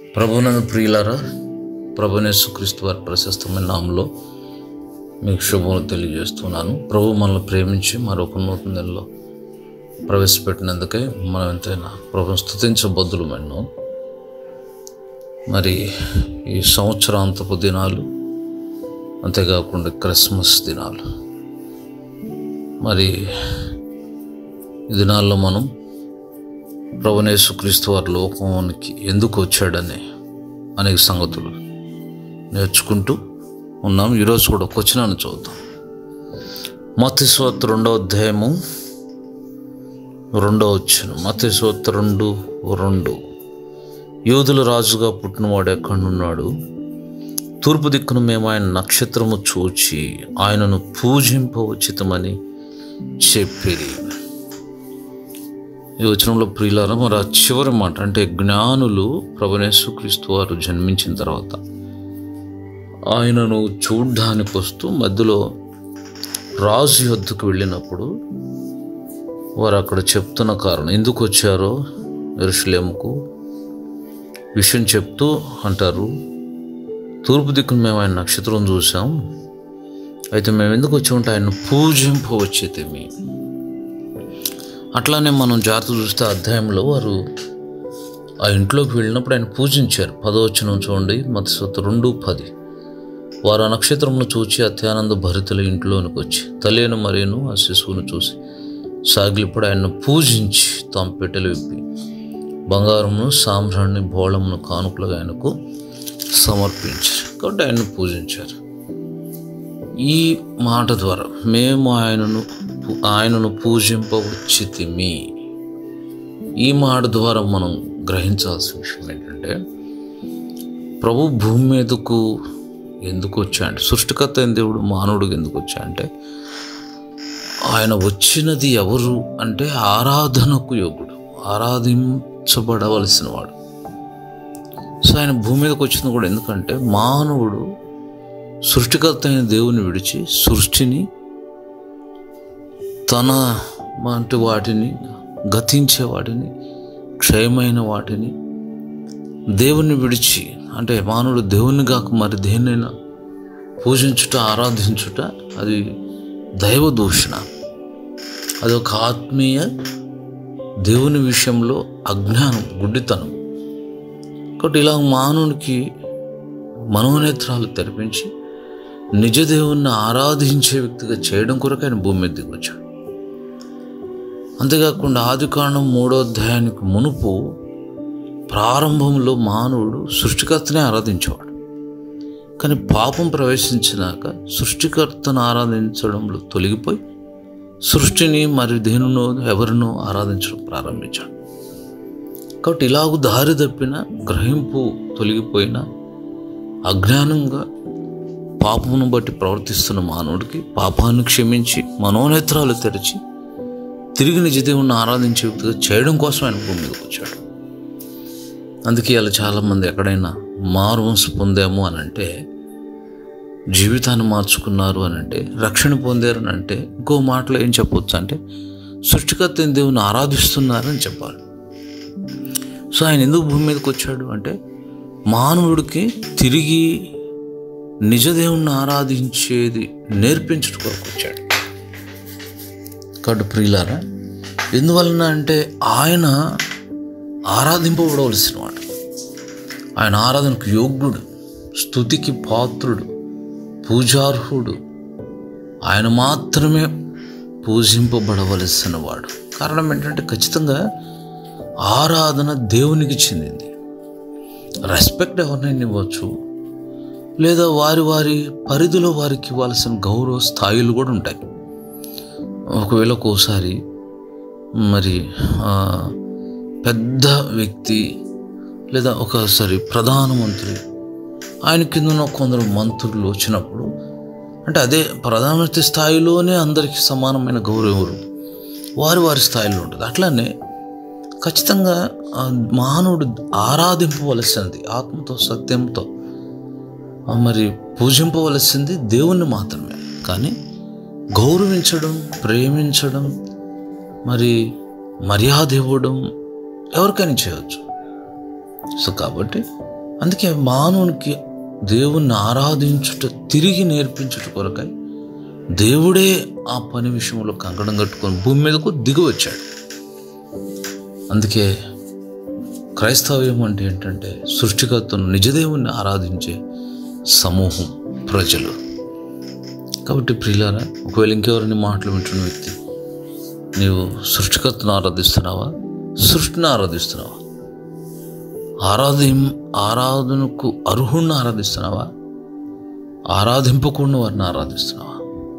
ప్రభునందు ప్రియులారా ప్రభునేసుక్రీస్తు వారి ప్రశస్తమైన నామంలో మీకు శుభములు తెలియజేస్తున్నాను ప్రభు మనల్ని ప్రేమించి మరొక నూతన నెలలో ప్రవేశపెట్టినందుకే మనం ఎంతైనా ప్రభుని స్థుతించబద్దులమైనాం మరి ఈ సంవత్సరాంతపు దినాలు అంతేకాకుండా క్రిస్మస్ దినాలు మరి ఈ దినాల్లో మనం ప్రభునేసుక్రీస్తు వారి లోకానికి ఎందుకు వచ్చాడని అనేక సంగతులు నేర్చుకుంటూ ఉన్నాం ఈరోజు కూడా ఒక వచనాన్ని చూద్దాం మతిస్వత్ రెండో అధ్యాయము రెండో వచ్చిన మతిస్వత్ రెండు రెండు యోధుల రాజుగా పుట్టినవాడు ఎక్కడున్నాడు తూర్పు దిక్కును మేము ఆయన నక్షత్రము చూచి ఆయనను పూజింపవచ్చితమని చెప్పిరి ఈ వచనంలో ప్రియులారా మరి ఆ చివరి మాట అంటే జ్ఞానులు ప్రభునేశ్వక్రీస్తు వారు జన్మించిన తర్వాత ఆయనను చూడ్డానికి వస్తూ మధ్యలో రాజు యొద్దకు వెళ్ళినప్పుడు వారు అక్కడ చెప్తున్న కారణం ఎందుకు వచ్చారో ఎరుషులేముకు విషయం చెప్తూ అంటారు తూర్పు దిక్కును మేము ఆయన నక్షత్రం చూసాం అయితే మేము ఎందుకు వచ్చి ఉంటే ఆయన పూజింపవచ్చేది మేము అట్లానే మనం జాగ్రత్త చూస్తే అధ్యాయంలో వారు ఆ ఇంట్లోకి వెళ్ళినప్పుడు ఆయన పూజించారు పదవచనం చూడండి మతస్వత రెండు పది వారు ఆ నక్షత్రమును చూచి అత్యానంద భరితుల ఇంట్లోనికి వచ్చి తల్లిను మరేను ఆ శిశువును చూసి సాగిలిప్పుడు ఆయన్ను పూజించి తాము పెట్టెలు విప్పి బంగారమును సాంబ్రాన్ని బోళమును కానుకలుగా ఆయనకు సమర్పించారు కాబట్టి ఆయన్ను పూజించారు ఈ మాట ద్వారా మేము ఆయనను ఆయనను పూజింపవచ్చితిమి ఈ మాట ద్వారా మనం గ్రహించాల్సిన విషయం ఏంటంటే ప్రభు భూమి మీదకు ఎందుకు వచ్చా అంటే సృష్టికర్త అయిన దేవుడు మానవుడికి ఎందుకు వచ్చా అంటే ఆయన వచ్చినది ఎవరు అంటే ఆరాధనకు యోగుడు ఆరాధించబడవలసిన వాడు సో ఆయన భూమి మీదకి వచ్చింది కూడా ఎందుకంటే మానవుడు సృష్టికర్త అయిన దేవుని విడిచి సృష్టిని తన వంటి వాటిని గతించే వాటిని క్షయమైన వాటిని దేవుని విడిచి అంటే మానవుడు దేవుని కాక మరి దేన్నైనా పూజించుట ఆరాధించుట అది దైవ దూషణ అది ఒక ఆత్మీయ దేవుని విషయంలో అజ్ఞానం గుడ్డితనం కాబట్టి ఇలా మానవునికి మనోనేత్రాలు తెరిపించి నిజ దేవుణ్ణి ఆరాధించే వ్యక్తిగా చేయడం కొరకు ఆయన భూమి మీద దిగొచ్చాడు అంతేకాకుండా ఆది కాండం మూడో అధ్యాయానికి మునుపు ప్రారంభంలో మానవుడు సృష్టికర్తనే ఆరాధించేవాడు కానీ పాపం ప్రవేశించినాక సృష్టికర్తను ఆరాధించడంలో తొలగిపోయి సృష్టిని మరి దేనినో ఎవరినో ఆరాధించడం ప్రారంభించాడు కాబట్టి ఇలాగూ దారి తప్పిన గ్రహింపు తొలగిపోయిన అజ్ఞానంగా పాపమును బట్టి ప్రవర్తిస్తున్న మానవుడికి పాపాన్ని క్షమించి మనోనేత్రాలు తెరిచి తిరిగి నిజదేవుని ఆరాధించే వ్యక్తిగా చేయడం కోసం ఆయన భూమి మీదకి వచ్చాడు అందుకే ఇలా చాలామంది ఎక్కడైనా మారువంశ పొందాము అని అంటే జీవితాన్ని మార్చుకున్నారు అని అంటే రక్షణ పొందారు అని అంటే ఇంకో మాటలో ఏం చెప్పొచ్చు అంటే సృష్టికర్త దేవుని ఆరాధిస్తున్నారని చెప్పాలి సో ఆయన ఎందుకు భూమి మీదకి వచ్చాడు అంటే మానవుడికి తిరిగి నిజదేవుణ్ణి ఆరాధించేది నేర్పించడం కొరకు వచ్చాడు కాబట్టి ప్రియులారా ఎందువలన అంటే ఆయన ఆరాధింపబడవలసిన వాడు ఆయన ఆరాధనకు యోగ్యుడు స్థుతికి పాత్రుడు పూజార్హుడు ఆయన మాత్రమే పూజింపబడవలసిన వాడు కారణం ఏంటంటే ఖచ్చితంగా ఆరాధన దేవునికి చెందింది రెస్పెక్ట్ ఎవరినైనా ఇవ్వచ్చు లేదా వారి వారి పరిధిలో వారికి ఇవ్వాల్సిన గౌరవ స్థాయిలు కూడా ఉంటాయి ఒకవేళ ఒక్కోసారి మరి పెద్ద వ్యక్తి లేదా ఒకసారి ప్రధానమంత్రి ఆయన కింద ఉన్న కొందరు మంత్రులు వచ్చినప్పుడు అంటే అదే ప్రధానమంత్రి స్థాయిలోనే అందరికీ సమానమైన గౌరవం వారి వారి స్థాయిలో ఉంటుంది అట్లానే ఖచ్చితంగా మానవుడు ఆరాధింపవలసినది ఆత్మతో సత్యంతో మరి పూజింపవలసింది దేవుణ్ణి మాత్రమే కానీ గౌరవించడం ప్రేమించడం మరి మర్యాద ఇవ్వడం ఎవరికైనా చేయవచ్చు సో కాబట్టి అందుకే మానవునికి దేవుణ్ణి ఆరాధించుట తిరిగి నేర్పించుట కొరకై దేవుడే ఆ పని విషయంలో కంకణం కట్టుకొని భూమి మీదకు దిగి వచ్చాడు అందుకే క్రైస్తవ్యం అంటే ఏంటంటే సృష్టికర్తను నిజదేవుణ్ణి ఆరాధించే సమూహం ప్రజలు కాబట్టి ప్రియులారా ఒకవేళ ఇంకెవరిని మాటలు వింటున్న వ్యక్తి నీవు సృష్టికర్తను ఆరాధిస్తున్నావా సృష్టిని ఆరాధిస్తున్నావా ఆరాధి ఆరాధనకు అర్హుణ్ణి ఆరాధిస్తున్నావా ఆరాధింపకుండా వారిని ఆరాధిస్తున్నావా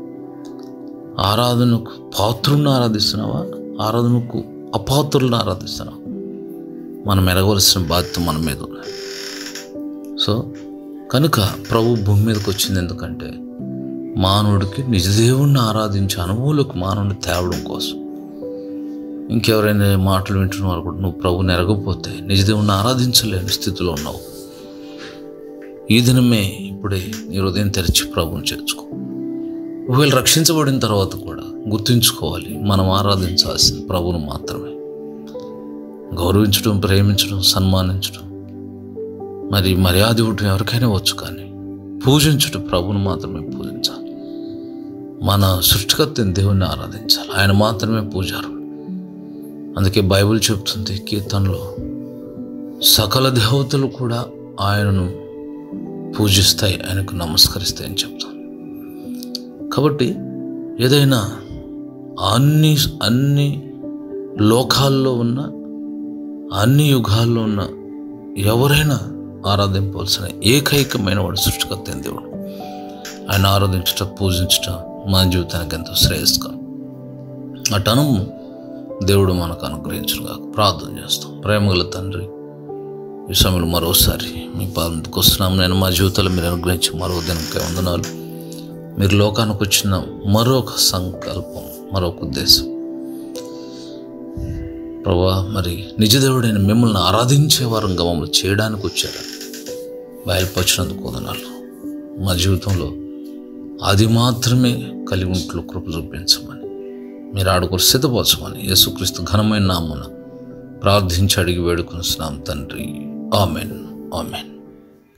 ఆరాధనకు పాత్రుణ్ణి ఆరాధిస్తున్నావా ఆరాధనకు అపాత్రులను ఆరాధిస్తున్నావా మనం ఎరగవలసిన బాధ్యత మన మీద ఉంది సో కనుక ప్రభు భూమి మీదకి వచ్చింది ఎందుకంటే మానవుడికి నిజదేవుణ్ణి ఆరాధించే అనుభవంలోకి మానవుని తేవడం కోసం ఇంకెవరైనా మాటలు వింటున్నారు కూడా నువ్వు ప్రభుని ఎరగకపోతే నిజదేవుణ్ణి ఆరాధించలేని స్థితిలో ఉన్నావు ఈ దినమే ఇప్పుడే నీ హృదయం తెరిచి ప్రభుని చేర్చుకో ఒకవేళ రక్షించబడిన తర్వాత కూడా గుర్తుంచుకోవాలి మనం ఆరాధించాల్సిన ప్రభును మాత్రమే గౌరవించడం ప్రేమించడం సన్మానించడం మరి మర్యాద ఇవ్వటం ఎవరికైనా వచ్చు కానీ పూజించడం ప్రభును మాత్రమే పూజించాలి మన సృష్టికర్త దేవుణ్ణి ఆరాధించాలి ఆయన మాత్రమే పూజారు అందుకే బైబిల్ చెప్తుంది కీర్తనలో సకల దేవతలు కూడా ఆయనను పూజిస్తాయి ఆయనకు నమస్కరిస్తాయి అని చెప్తాను కాబట్టి ఏదైనా అన్ని అన్ని లోకాల్లో ఉన్న అన్ని యుగాల్లో ఉన్న ఎవరైనా ఆరాధింపవలసిన ఏకైకమైన వాడు సృష్టికర్త అయిన దేవుడు ఆయన ఆరాధించట పూజించట మన జీవితానికి ఎంతో శ్రేయస్కరం అటను దేవుడు మనకు అనుగ్రహించుగా ప్రార్థన చేస్తాం ప్రేమగల తండ్రి ఈ సమయంలో మరోసారి మీ పాదంకి వస్తున్నాం నేను మా జీవితంలో మీరు అనుగ్రహించి మరో దినంకే వందనాలు మీరు లోకానికి వచ్చిన మరొక సంకల్పం మరొక ఉద్దేశం ప్రభా మరి నిజదేవుడైన మిమ్మల్ని ఆరాధించే వారంగా మమ్మల్ని చేయడానికి వచ్చారు బయలుపరిచినందుకు వదనాలు మా జీవితంలో అది మాత్రమే కలిగి ఉంట్లో కృప చూపించమని మీరు ఆడుకు సిద్ధపరచమని యేసుక్రీస్తు ఘనమైన నామున ప్రార్థించి అడిగి వేడుకుని తండ్రి ఆమెన్ ఆమెన్